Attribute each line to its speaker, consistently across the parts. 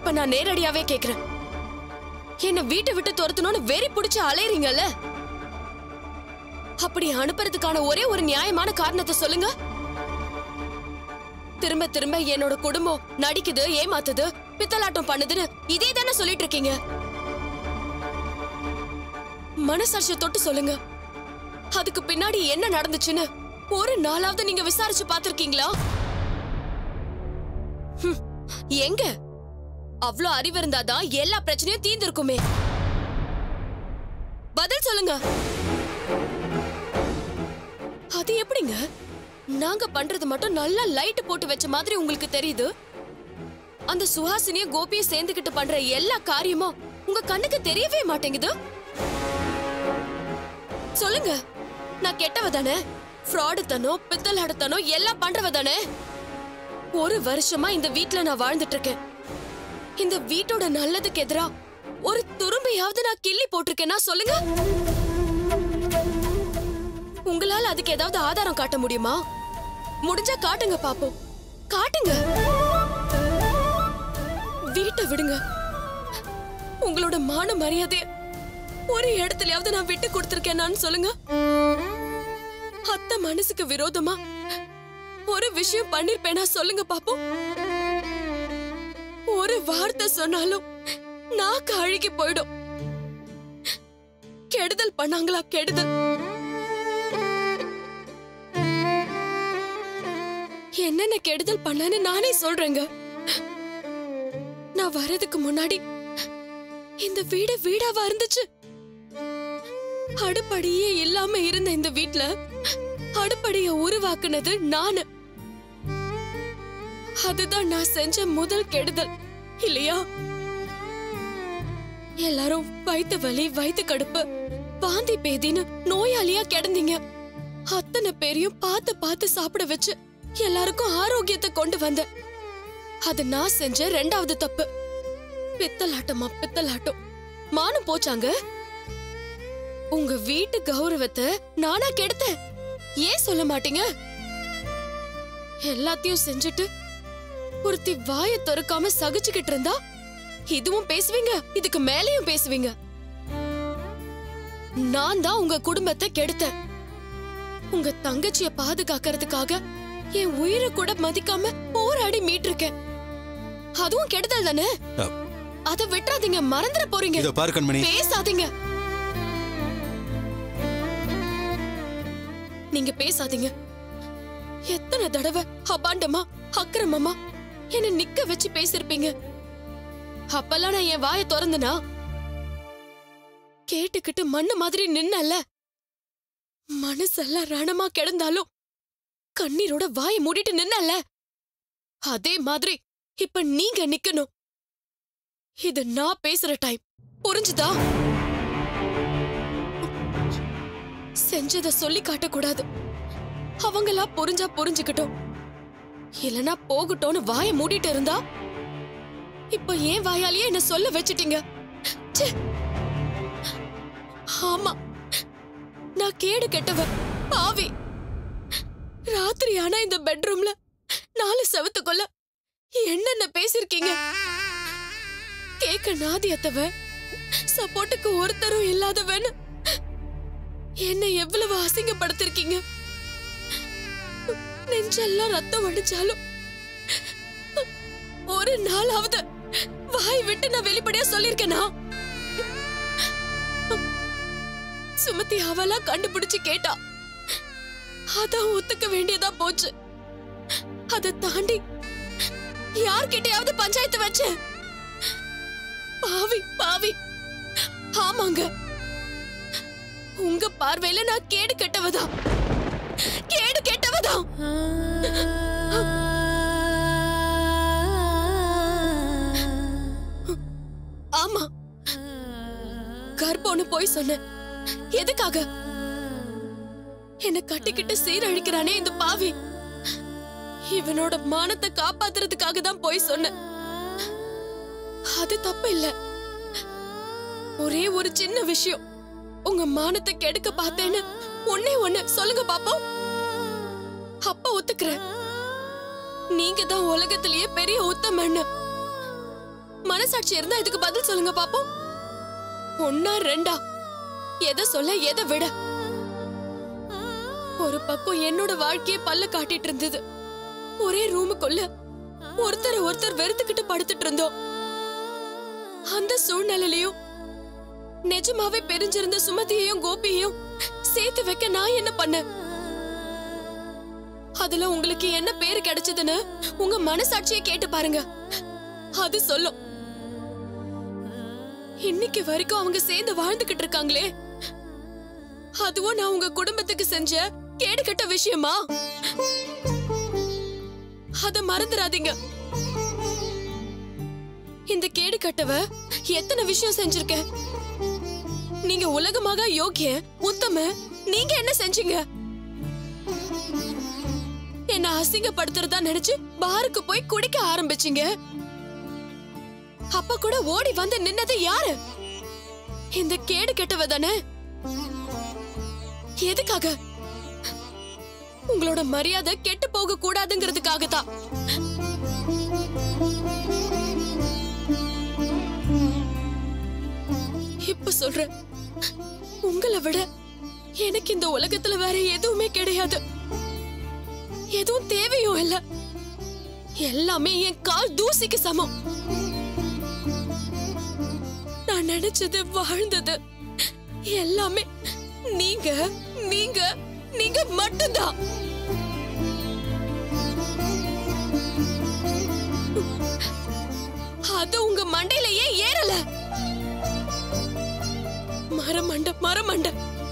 Speaker 1: இப்ப நான் நேரடியாவே கேக்குறேன் என்ன வீட்டை விட்டு துரத்தணும்னு வெறி பிடிச்சு அலையறீங்கல்ல அப்படி அனுப்புறதுக்கான ஒரே ஒரு நியாயமான காரணத்தை சொல்லுங்க திரும்ப திரும்ப என்னோட குடும்பம் நடிக்குது ஏமாத்துது பித்தலாட்டம் பண்ணுதுன்னு இதே தானே சொல்லிட்டு இருக்கீங்க மனசாட்சியை தொட்டு சொல்லுங்க அதுக்கு பின்னாடி என்ன நடந்துச்சுன்னு ஒரு நாளாவது நீங்க விசாரிச்சு பார்த்திருக்கீங்களா ஹம், எங்க அவ்ளோ அறிவு இருந்தாதான் எல்லா பிரச்சனையும் தீர்ந்திருக்குமே பதில் சொல்லுங்க அது எப்படிங்க நாங்க பண்றது மட்டும் நல்லா லைட் போட்டு வச்ச மாதிரி உங்களுக்கு தெரியுது அந்த சுஹாசினிய கோபிய சேர்ந்துகிட்டு பண்ற எல்லா காரியமும் உங்க கண்ணுக்கு தெரியவே மாட்டேங்குது சொல்லுங்க நான் கெட்டவ தானே ஃப்ராடுத்தனோ பித்தலாடுத்தனோ எல்லாம் பண்றவ தானே ஒரு வருஷமா இந்த வீட்ல நான் வாழ்ந்துட்டு இருக்கேன் இந்த வீட்டோட நல்லதுக்கு எதிரா ஒரு துரும்பையாவது நான் கிள்ளி போட்டிருக்கேன்னா சொல்லுங்க உங்களால அதுக்கு ஏதாவது ஆதாரம் காட்ட முடியுமா முடிஞ்சா காட்டுங்க பாப்போம் காட்டுங்க வீட்டை விடுங்க உங்களோட மான மரியாதைய ஒரு இடத்துலயாவது நான் விட்டு கொடுத்திருக்கேனான்னு சொல்லுங்க அத்த மனசுக்கு விரோதமா ஒரு விஷயம் பண்ணிருப்பேனா சொல்லுங்க பாப்போம் ஒரு வார்த்தை சொன்னாலும் நாக்கு அழுகி போயிடும் கெடுதல் பண்ணாங்களா கெடுதல் என்னென்ன கெடுதல் பண்ணேன்னு நானே சொல்றேங்க நான் வர்றதுக்கு முன்னாடி இந்த வீடு வீடாவா இருந்துச்சு அடுப்படியே இல்லாம இருந்த இந்த வீட்ல அடுப்படிய உருவாக்குனது நானு அதுதான் நான் செஞ்ச முதல் கெடுதல் இல்லையா எல்லாரும் வயித்து வலி வயித்து கடுப்பு வாந்தி பேதின்னு நோயாளியா கிடந்தீங்க அத்தனை பேரையும் பார்த்து பார்த்து சாப்பிட வச்சு எல்லாருக்கும் ஆரோக்கியத்தை கொண்டு வந்தேன் அது நான் செஞ்ச ரெண்டாவது தப்பு பித்தலாட்டமா பித்தலாட்டம் மானம் போச்சாங்க உங்க வீட்டு கௌரவத்தை நானா கெடுத்தேன் ஏன் சொல்ல மாட்டீங்க எல்லாத்தையும் செஞ்சுட்டு ஒருத்தி வாய திறக்காம சகிச்சுக்கிட்டு இருந்தா இதுவும் பேசுவீங்க இதுக்கு மேலயும் பேசுவீங்க நான் தான் உங்க குடும்பத்தை கெடுத்தேன் உங்க தங்கச்சிய பாதுகாக்கிறதுக்காக என் உயிரை கூட மதிக்காம போராடி மீட்டிருக்கேன் அதுவும் கெடுதல் தானே
Speaker 2: அ,
Speaker 1: அத விட்டுறாதீங்க மறந்துட போறீங்க
Speaker 2: இதோ பாரு கண்மணி
Speaker 1: பேசாதீங்க நீங்க பேசாதீங்க எத்தனை தடவை அபாண்டமா அக்கிரமமா என்ன நிக்க வச்சு பேசிருப்பீங்க அப்பெல்லாம் நான் என் வாயை திறந்தனா கேட்டுக்கிட்டு மண்ணு மாதிரி நின்னல மனசெல்லாம் ரணமா கிடந்தாலும் கண்ணீரோட வாயை மூடிட்டு நின்னல அதே மாதிரி இப்ப நீங்க நிக்கணும் இது நான் பேசுற டைம் புரிஞ்சுதா செஞ்சத சொல்லி காட்டக்கூடாது அவங்களா புரிஞ்சா புரிஞ்சுக்கிட்டோம் இல்லனா போகட்டும்னு வாயை மூடிட்டு இருந்தா இப்ப ஏன் வாயாலேயே என்ன சொல்ல வச்சிட்டீங்க ச்சே. ஆமா நான் கேடு கெட்டவ பாவி ராத்திரி ஆனா இந்த பெட்ரூம்ல நாலு செவத்துக்குள்ள என்னென்ன பேசிருக்கீங்க கேட்க நாதியத்தவ சப்போர்ட்டுக்கு ஒருத்தரும் இல்லாதவன்னு என்னை எவ்வளவு அசிங்கப்படுத்திருக்கீங்க நெஞ்செல்லாம் ரத்தம் வடிச்சாலும் ஒரு நாளாவது வாய் விட்டு நான் வெளிப்படையா சொல்லிருக்கேனா சுமதி அவளா கண்டுபிடிச்சு கேட்டா அதான் ஒத்துக்க வேண்டியதா போச்சு அதை தாண்டி யார்கிட்டயாவது பஞ்சாயத்து வச்சேன் பாவி பாவி ஆமாங்க உங்க பார்வையில நான் கேடு கெட்டவதா கேடு கெட்டவதா ஆமா கர்ப்பம்னு போய் சொன்னேன் எதுக்காக என்ன கட்டிக்கிட்டு சீரழிக்கிறானே இந்த பாவி இவனோட மானத்தை காப்பாத்துறதுக்காக தான் போய் சொன்னேன் அது தப்பு இல்ல ஒரே ஒரு சின்ன விஷயம் உங்க மானத்தை கெடுக்க பார்த்தேன்னு ஒண்ணே ஒண்ணு சொல்லுங்க பாப்போம் அப்ப ஒத்துக்கிறேன் நீங்க தான் உலகத்திலேயே பெரிய உத்தமன்னு மனசாட்சி இருந்தா இதுக்கு பதில் சொல்லுங்க பாப்போம் ஒன்னா ரெண்டா எதை சொல்ல எதை விட ஒரு பக்கம் என்னோட வாழ்க்கையே பல்ல காட்டிட்டு இருந்தது ஒரே ரூமுக்குள்ள ஒருத்தர் ஒருத்தர் வெறுத்துக்கிட்டு படுத்துட்டு இருந்தோம் அந்த சூழ்நிலையிலயும் நிஜமாவே பெரிஞ்சிருந்த சுமதியையும் கோபியையும் சேர்த்து வைக்க நான் என்ன பண்ணேன் அதுல உங்களுக்கு என்ன பேரு கிடைச்சதுன்னு உங்க மனசாட்சியை கேட்டு பாருங்க அது சொல்லும் இன்னைக்கு வரைக்கும் அவங்க சேர்ந்து வாழ்ந்துகிட்டு இருக்காங்களே அதுவும் நான் உங்க குடும்பத்துக்கு செஞ்ச கேடுகட்ட விஷயமா அத மறந்துடாதீங்க இந்த கேடு கட்டவ எத்தனை விஷயம் செஞ்சிருக்க நீங்க உலகமாக யோக்கிய உத்தம நீங்க என்ன செஞ்சீங்க என்ன அசிங்கப்படுத்துறதா நினைச்சு பாருக்கு போய் குடிக்க ஆரம்பிச்சீங்க அப்ப கூட ஓடி வந்து நின்னது யாரு இந்த கேடு கெட்டவ தானே எதுக்காக உங்களோட மரியாதை கெட்டு போக கூடாதுங்கிறதுக்காக தான் இப்ப சொல்றேன் உங்களை விட எனக்கு இந்த உலகத்துல வேற எதுவுமே கிடையாது எதுவும் தேவையும் இல்ல எல்லாமே என் கால் தூசிக்கு சமம் நான் நினைச்சது வாழ்ந்தது எல்லாமே நீங்க நீங்க நீங்க மட்டும்தான் அது உங்க மண்டையில ஏன் ஏறல மரமண்ட மரமண்ட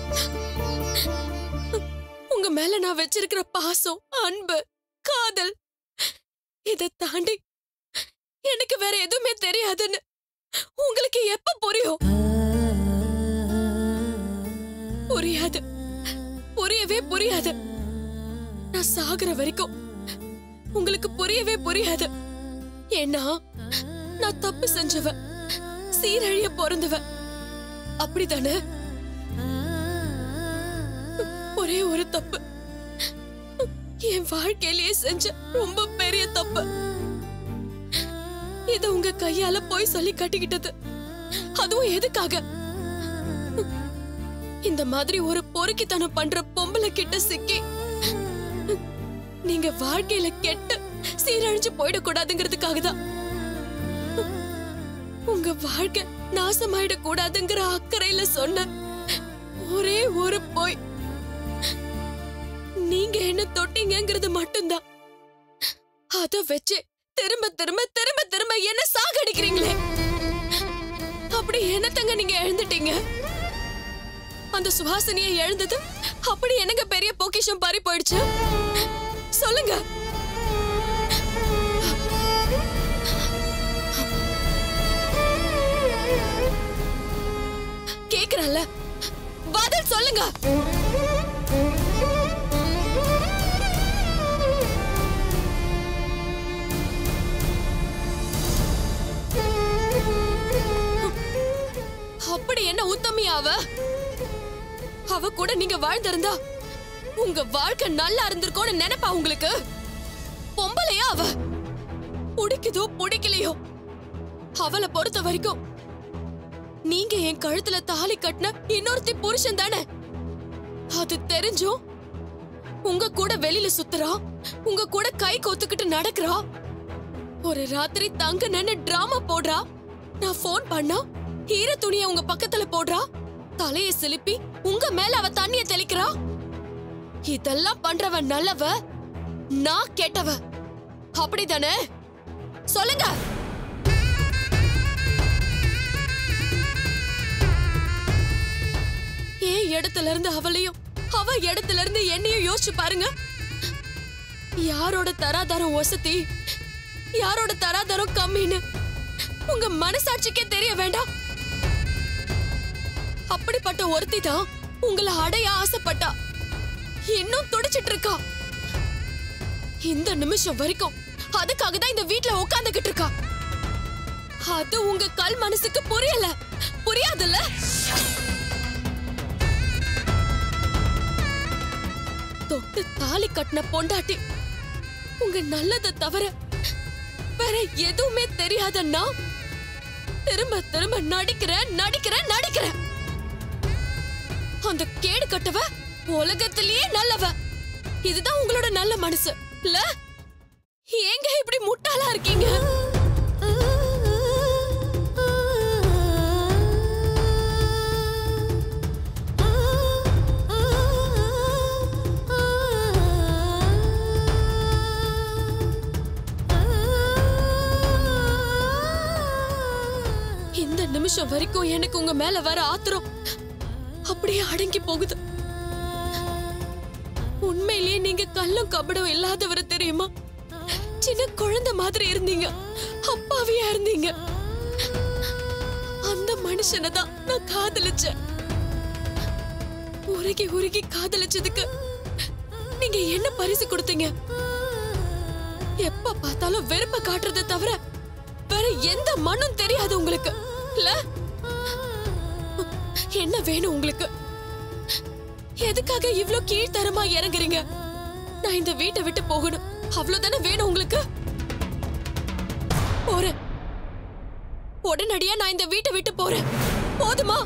Speaker 1: உங்க மேல நான் வச்சிருக்கிற பாசம் அன்பு காதல் இதை தாண்டி எனக்கு வேற எதுவுமே தெரியாதுன்னு உங்களுக்கு எப்ப புரியும் புரியாது புரியவே புரியாது நான் சாகுற வரைக்கும் உங்களுக்கு புரியவே புரியாது ஏன்னா நான் தப்பு செஞ்சவ சீரழிய பிறந்தவ அப்படிதானே ஒரே ஒரு தப்பு என் வாழ்க்கையிலேயே செஞ்ச ரொம்ப பெரிய தப்பு இத உங்க கையால போய் சொல்லி கட்டிக்கிட்டது அதுவும் எதுக்காக இந்த மாதிரி ஒரு பொறுக்கித்தனம் பண்ற பொம்பளை கிட்ட சிக்கி நீங்க வாழ்க்கையில கெட்டு சீரழிஞ்சு போயிடக்கூடாதுங்கிறதுக்காக தான் உங்க வாழ்க்கை நாசமாயிட கூடாதுங்கிற அக்கறையில சொன்ன ஒரே ஒரு போய் நீங்க என்ன தொட்டீங்கங்கிறது மட்டும்தான் அத வச்சு திரும்ப திரும்ப திரும்ப திரும்ப என்ன சாகடிக்கிறீங்களே அப்படி என்னத்தங்க நீங்க எழுந்துட்டீங்க அந்த சுவாசனியை எழுந்தது அப்படி எனக்கு பெரிய பொக்கிஷம் பறி போயிடுச்சு சொல்லுங்க கேக்குறல்ல பதில் சொல்லுங்க அப்படி என்ன உத்தமியா அவ அவ கூட நீங்க வாழ்ந்திருந்தா உங்க வாழ்க்கை நல்லா இருந்திருக்கும்னு நினைப்பா உங்களுக்கு பொம்பளையா அவ பிடிக்குதோ பிடிக்கலையோ அவளை பொறுத்த வரைக்கும் நீங்க என் கழுத்துல தாலி கட்டின இன்னொருத்தி புருஷன் தானே அது தெரிஞ்சும் உங்க கூட வெளியில சுத்துறா உங்க கூட கை கோத்துக்கிட்டு நடக்கிறா ஒரு ராத்திரி தங்க நின்னு டிராமா போடுறா நான் ஃபோன் பண்ணா ஈர துணிய உங்க பக்கத்துல போடுறா தலைய சிலுப்பி உங்க மேல அவ தண்ணிய தெளிக்கிறா இதெல்லாம் பண்றவ நல்லவ நான் கெட்டவ அப்படிதானே சொல்லுங்க ஏன் இடத்துல இருந்து அவளையும் அவ இடத்துல இருந்து என்னையும் யோசிச்சு பாருங்க யாரோட தராதரம் வசதி யாரோட தராதரம் கம்மின்னு உங்க மனசாட்சிக்கே தெரிய வேண்டாம் அப்படிப்பட்ட ஒருத்தி தான் உங்களை அடைய ஆசைப்பட்டா இன்னும் துடிச்சிட்டு இருக்கா இந்த நிமிஷம் வரைக்கும் அதுக்காக தான் இந்த வீட்ல உட்கார்ந்துகிட்டு இருக்கா அது உங்க கல் மனசுக்கு புரியல புரியாதுல்ல தொட்டு தாலி கட்டின பொண்டாட்டி உங்க நல்லதை தவிர வேற எதுவுமே தெரியாதன்னா திரும்ப திரும்ப நடிக்கிறேன் நடிக்கிறேன் நடிக்கிறேன் அந்த கேடு கட்டவ உலகத்திலேயே நல்லவ இதுதான் உங்களோட நல்ல மனசு இல்ல ஏங்க இப்படி முட்டாளா இருக்கீங்க இந்த நிமிஷம் வரைக்கும் எனக்கு உங்க மேல வர ஆத்திரம் அப்படியே அடங்கி போகுது உண்மையிலேயே நீங்க கள்ளம் கபடம் இல்லாதவர தெரியுமா சின்ன குழந்தை மாதிரி இருந்தீங்க அப்பாவியா இருந்தீங்க அந்த மனுஷனை தான் நான் காதலிச்சேன் உருகி உருகி காதலிச்சதுக்கு நீங்க என்ன பரிசு கொடுத்தீங்க எப்ப பார்த்தாலும் வெறுப்ப காட்டுறதை தவிர வேற எந்த மண்ணும் தெரியாது உங்களுக்கு இல்ல என்ன வேணும் உங்களுக்கு எதுக்காக இவ்ளோ கீழ்த்தரமா இறங்குறீங்க நான் இந்த வீட்டை விட்டு போகணும் அவ்வளவுதானே வேணும் உங்களுக்கு போறேன் உடனடியா நான் இந்த வீட்டை விட்டு போறேன் போதுமா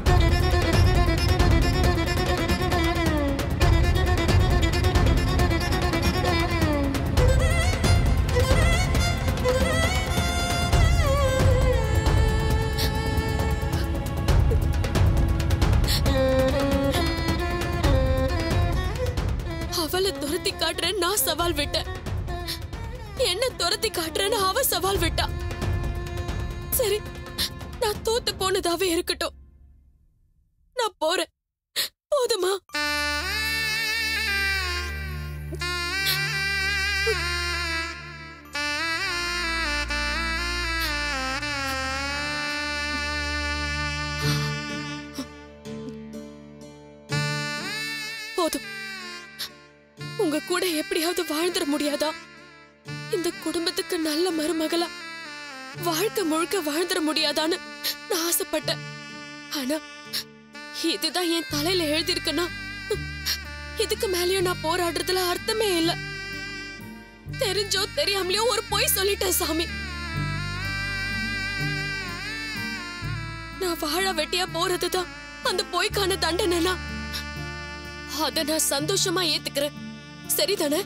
Speaker 1: அவளை துரத்தி காட்டுறேன் நான் சவால் விட்டேன் என்ன துரத்தி காட்டுறேன்னு அவ சவால் விட்டா சரி நான் தோத்து போனதாவே இருக்கட்டும் நான் போறேன் போதுமா போதும் உங்க கூட எப்படியாவது வாழ்ந்துட முடியாதா இந்த குடும்பத்துக்கு நல்ல மருமகளா வாழ்க்கை முழுக்க வாழ்ந்துட முடியாதான்னு நான் ஆசைப்பட்டேன் ஆனா இதுதான் என் தலையில எழுதியிருக்குன்னா இதுக்கு மேலயும் நான் போராடுறதுல அர்த்தமே இல்ல தெரிஞ்சோ தெரியாமலையோ ஒரு பொய் சொல்லிட்டேன் சாமி நான் வாழ வெட்டியா போறதுதான் அந்த பொய்க்கான தண்டனைனா அத நான் சந்தோஷமா ஏத்துக்கிறேன் சரிதானே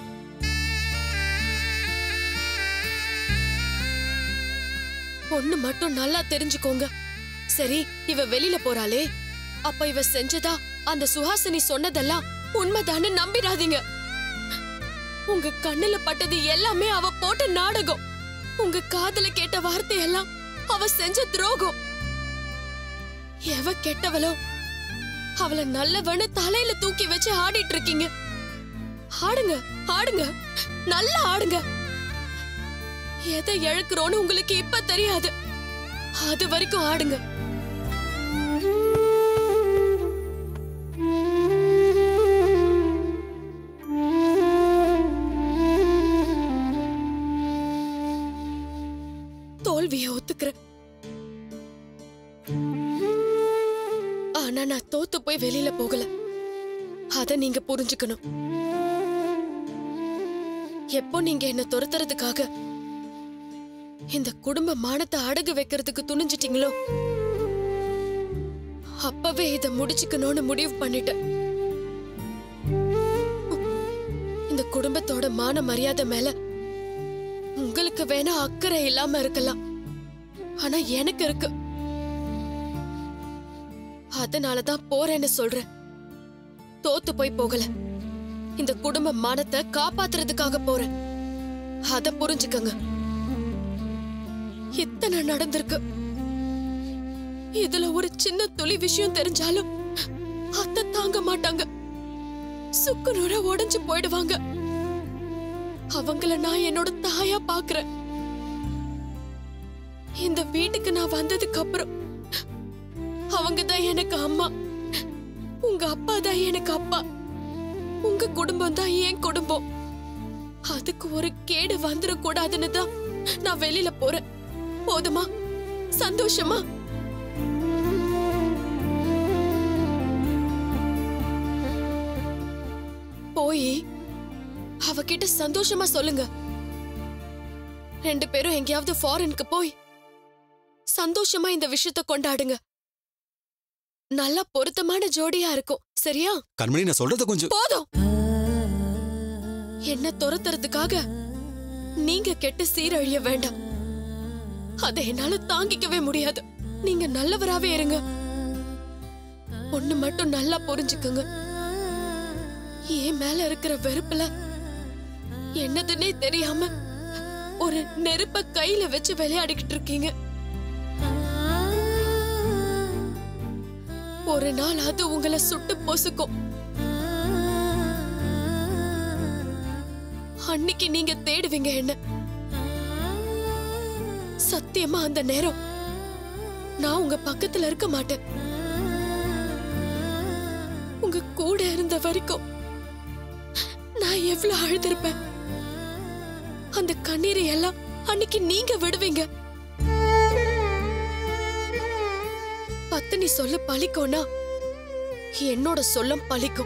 Speaker 1: ஒண்ணு மட்டும் நல்லா தெரிஞ்சுக்கோங்க சரி இவ வெளியில போறாளே அப்ப இவ செஞ்சதா அந்த சுஹாசினி சொன்னதெல்லாம் உண்மைதான்னு நம்பிடாதீங்க உங்க கண்ணுல பட்டது எல்லாமே அவ போட்ட நாடகம் உங்க காதுல கேட்ட வார்த்தையெல்லாம் அவ செஞ்ச துரோகம் எவ கெட்டவளோ அவளை நல்லவன்னு தலையில தூக்கி வச்சு ஆடிட்டு இருக்கீங்க ஆடுங்க ஆடுங்க நல்லா ஆடுங்க எதை இழக்கிறோன்னு உங்களுக்கு இப்ப தெரியாது அது வரைக்கும் ஆடுங்க தோல்விய ஒத்துக்கிறேன் ஆனா நான் தோத்து போய் வெளியில போகல அத நீங்க புரிஞ்சுக்கணும் எப்போ நீங்க என்ன துரத்துறதுக்காக இந்த குடும்ப மானத்தை அடகு வைக்கிறதுக்கு துணிஞ்சிட்டீங்களோ அப்பவே இத முடிச்சுக்கணும்னு முடிவு பண்ணிட்டேன் இந்த குடும்பத்தோட மான மரியாதை மேல உங்களுக்கு வேணா அக்கறை இல்லாம இருக்கலாம் ஆனா எனக்கு இருக்கு அதனாலதான் போறேன்னு சொல்றேன் தோத்து போய் போகல இந்த குடும்ப மானத்தை காப்பாத்துறதுக்காக போறேன் அத புரிஞ்சுக்கங்க இத்தனை நடந்திருக்கு இதுல ஒரு சின்ன துளி விஷயம் தெரிஞ்சாலும் அத்தை தாங்க மாட்டாங்க சுக்கு நூற உடைஞ்சு போயிடுவாங்க அவங்கள நான் என்னோட தாயா பாக்குறேன் இந்த வீட்டுக்கு நான் வந்ததுக்கு அப்புறம் அவங்க தான் எனக்கு அம்மா உங்க அப்பா தான் எனக்கு அப்பா உங்க குடும்பம் தான் என் குடும்பம் அதுக்கு ஒரு கேடு வந்துடக்கூடாதுன்னு தான் நான் வெளியில போறேன் போதுமா சந்தோஷமா போய் அவகிட்ட சந்தோஷமா சொல்லுங்க ரெண்டு பேரும் எங்கேயாவது ஃபாரினுக்கு போய் சந்தோஷமா இந்த விஷயத்த கொண்டாடுங்க நல்லா பொருத்தமான ஜோடியா இருக்கும் சரியா
Speaker 2: கண்மணி நான் சொல்றத கொஞ்சம்
Speaker 1: போதும் என்ன துரத்துறதுக்காக நீங்க கெட்டு சீரழிய வேண்டாம் அதை என்னால தாங்கிக்கவே முடியாது நீங்க நல்லவராவே இருங்க ஒண்ணு மட்டும் நல்லா புரிஞ்சுக்குங்க என் மேல இருக்கிற வெறுப்புல என்னதுன்னே தெரியாம ஒரு நெருப்ப கையில வச்சு விளையாடிக்கிட்டு இருக்கீங்க ஒரு நாள் அது உங்களை சுட்டு பொசுக்கும் அன்னைக்கு நீங்க தேடுவீங்க என்ன சத்தியமா அந்த நேரம் நான் உங்க பக்கத்துல இருக்க மாட்டேன் உங்க கூட இருந்த வரைக்கும் நான் எவ்வளவு அழுதிருப்பேன் அந்த கண்ணீரை எல்லாம் அன்னைக்கு நீங்க விடுவீங்க பத்தினி சொல்ல பழிக்கும்னா என்னோட சொல்லும் பழிக்கும்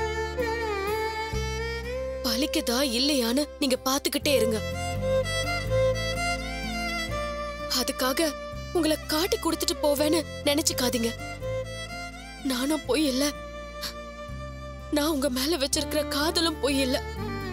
Speaker 1: பழிக்குதா இல்லையான்னு நீங்க பாத்துக்கிட்டே இருங்க அதுக்காக உங்களை காட்டி கொடுத்துட்டு போவேன்னு நினைச்சுக்காதீங்க நானும் பொய் இல்ல நான் உங்க மேல வச்சிருக்கிற காதலும் பொய் இல்ல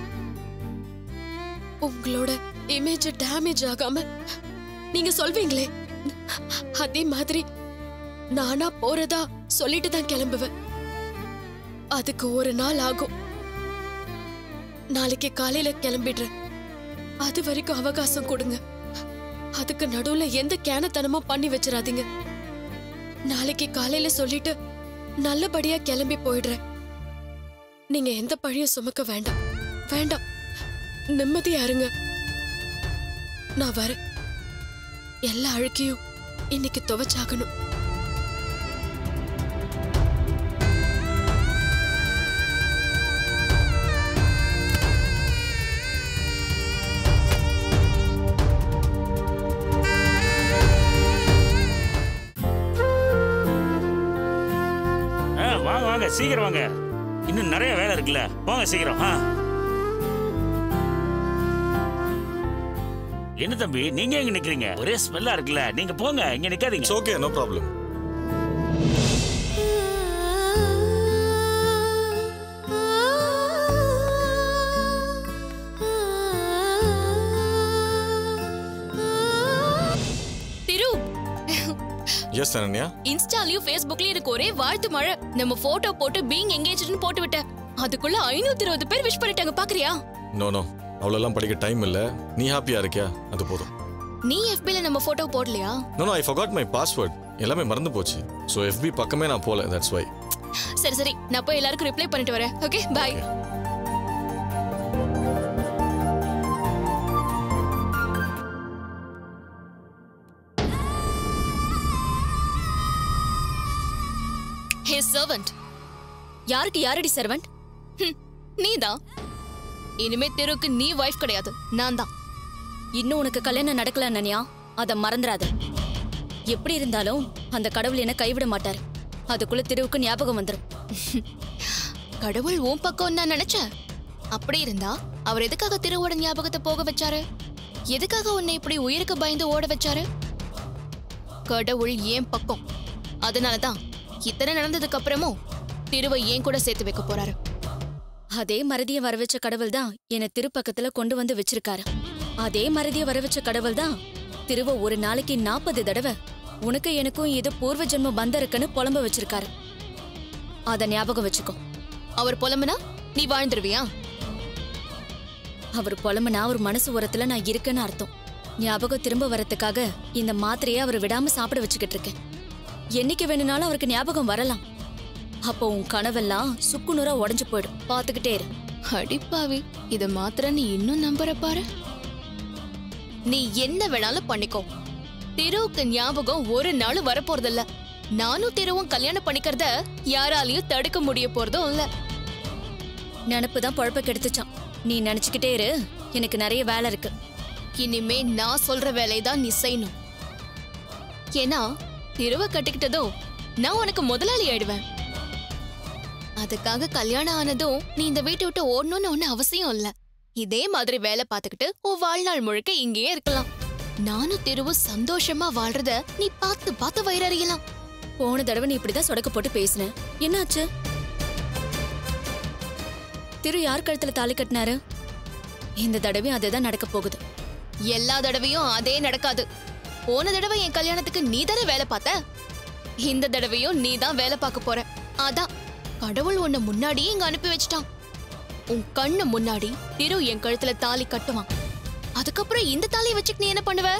Speaker 1: உங்களோட இமேஜ் டேமேஜ் ஆகாம நீங்க சொல்வீங்களே அதே மாதிரி நானா போறதா சொல்லிட்டு தான் கிளம்புவேன் அதுக்கு ஒரு நாள் ஆகும் நாளைக்கு காலையில கிளம்பிடுறேன் அது வரைக்கும் அவகாசம் கொடுங்க அதுக்கு நடுவுல எந்த கேனத்தனமும் பண்ணி வச்சிடாதீங்க நாளைக்கு காலையில சொல்லிட்டு நல்லபடியா கிளம்பி போயிடுறேன் நீங்க எந்த பழியும் சுமக்க வேண்டாம் வேண்டாம் நிம்மதியா இருங்க நான் வரேன் எல்லா அழுக்கையும் இன்னைக்கு துவைச்சாகணும்
Speaker 3: ஆ வாங்க வாங்க சீக்கிரம் வாங்க இன்னும் நிறைய வேலை இருக்குல்ல போங்க சீக்கிரம் ஆ என்ன தம்பி நீங்க எங்க நிக்கிறீங்க ஒரே ஸ்மெல்லா இருக்குல்ல நீங்க போங்க இங்க நிக்காதீங்க
Speaker 4: இட்ஸ் ஓகே நோ ப்ராப்ளம்
Speaker 5: திரு
Speaker 4: எஸ் அனன்யா
Speaker 5: இன்ஸ்டாலயும் ஃபேஸ்புக்லயும் எனக்கு ஒரே வாழ்த்து மழை நம்ம போட்டோ போட்டு பீங் எங்கேஜ்னு போட்டு விட்டேன் அதுக்குள்ள ஐநூத்தி இருபது பேர் விஷ் பண்ணிட்டாங்க பாக்குறியா
Speaker 4: நோ நோ அவ்வளோலாம் படிக்க டைம் இல்லை நீ ஹாப்பியா இருக்கியா அது போதும்
Speaker 5: நீ FB-ல நம்ம போட்டோ போடலையா
Speaker 4: no no I forgot my password எல்லாமே மறந்து போச்சு ஸோ எஃபி பக்கமே நான் போல தட்ஸ் வை
Speaker 5: சரி சரி நான் போய் எல்லாருக்கும் ரிப்ளை பண்ணிட்டு வரேன் ஓகே பை ஹே சர்வன்ட் யாருக்கு யாரடி சர்வன்ட் நீதான் இனிமே தெருவுக்கு நீ வைஃப் கிடையாது நான் தான்
Speaker 6: இன்னும் உனக்கு கல்யாணம் நடக்கல அனன்யா அத மறந்துடாத எப்படி இருந்தாலும் அந்த கடவுள் என்ன கைவிட மாட்டார் அதுக்குள்ள திருவுக்கு ஞாபகம் வந்துடும்
Speaker 5: கடவுள் உன் பக்கம் நான் நினைச்சேன் அப்படி இருந்தா அவர் எதுக்காக திருவோட ஞாபகத்தை போக வச்சாரு எதுக்காக உன்னை இப்படி உயிருக்கு பயந்து ஓட வச்சாரு கடவுள் ஏன் பக்கம் அதனாலதான் இத்தனை நடந்ததுக்கு அப்புறமும் திருவை ஏன் கூட சேர்த்து வைக்க போறாரு
Speaker 6: அதே மறதியை வர வச்ச கடவுள் தான் என்னை திருப்பக்கத்துல கொண்டு வந்து வச்சிருக்காரு அதே மறதியை வர வச்ச கடவுள் தான் திருவ ஒரு நாளைக்கு நாற்பது தடவை உனக்கு எனக்கும் ஏதோ பூர்வ ஜென்ம பந்தம் இருக்குன்னு புலம்ப வச்சிருக்காரு அத ஞாபகம் வச்சுக்கோ
Speaker 5: அவர் புலம்புனா நீ வாழ்ந்துருவியா
Speaker 6: அவர் புலம்புனா அவர் மனசு உரத்துல நான் இருக்கேன்னு அர்த்தம் ஞாபகம் திரும்ப வரத்துக்காக இந்த மாத்திரையை அவர் விடாம சாப்பிட வச்சுக்கிட்டு இருக்கேன் என்னைக்கு வேணும்னாலும் அவருக்கு ஞாபகம் வரலாம் அப்போ உன் கனவெல்லாம் சுக்குநூறா உடைஞ்சு போயிடும் பாத்துக்கிட்டே இரு
Speaker 5: அடிப்பாவி இத மாத்திர நீ இன்னும் நம்புற பாரு நீ என்ன வேணாலும் பண்ணிக்கோ திருவுக்கு ஞாபகம் ஒரு நாள் வரப்போறதில்ல நானும் திருவும் கல்யாணம் பண்ணிக்கிறத யாராலையும் தடுக்க முடிய போறதும் இல்ல
Speaker 6: நினப்பு தான் பொழப்ப கெடுத்துச்சான் நீ நினைச்சுக்கிட்டே இரு எனக்கு நிறைய வேலை இருக்கு
Speaker 5: இனிமே நான் சொல்ற வேலையை தான் நீ செய்யணும் ஏன்னா திருவ கட்டிக்கிட்டதும் நான் உனக்கு முதலாளி ஆயிடுவேன் அதுக்காக கல்யாணம் ஆனதும் நீ இந்த வீட்டை விட்டு ஓடணும்னு ஒண்ணு அவசியம் இல்ல இதே மாதிரி வேலை பார்த்துக்கிட்டு உன் வாழ்நாள் முழுக்க இங்கேயே இருக்கலாம் நானும் திருவும் சந்தோஷமா வாழ்றத நீ பார்த்து பார்த்து வயிறறியலாம்
Speaker 6: போன தடவை நீ இப்படிதான் சொடக்க போட்டு பேசின என்னாச்சு திரு யார் கழுத்துல தாலி கட்டினாரு இந்த தடவையும் அதுதான் நடக்க போகுது
Speaker 5: எல்லா தடவையும் அதே நடக்காது போன தடவை என் கல்யாணத்துக்கு நீ தானே வேலை பார்த்த இந்த தடவையும் நீ தான் வேலை பார்க்க போற அதான் கடவுள் உன்னை முன்னாடியே இங்க அனுப்பி வச்சிட்டான் உன் கண்ணு முன்னாடி திரு என் கழுத்துல தாலி கட்டுவான் அதுக்கப்புறம் இந்த தாலியை வச்சுட்டு நீ என்ன பண்ணுவ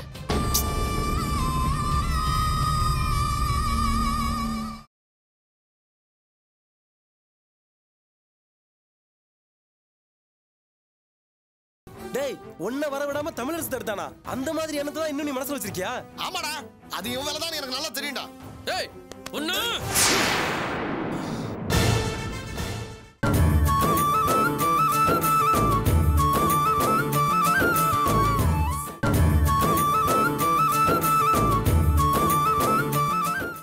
Speaker 2: டேய் உன்னை வர விடாம தமிழரசு தடுத்தானா அந்த மாதிரி எண்ணத்தை தான் இன்னும் நீ மனசுல வச்சிருக்கியா
Speaker 7: ஆமாடா அது இவன் வேலை தான் எனக்கு நல்லா தெரியும்டா
Speaker 8: ஏய் ஒண்ணு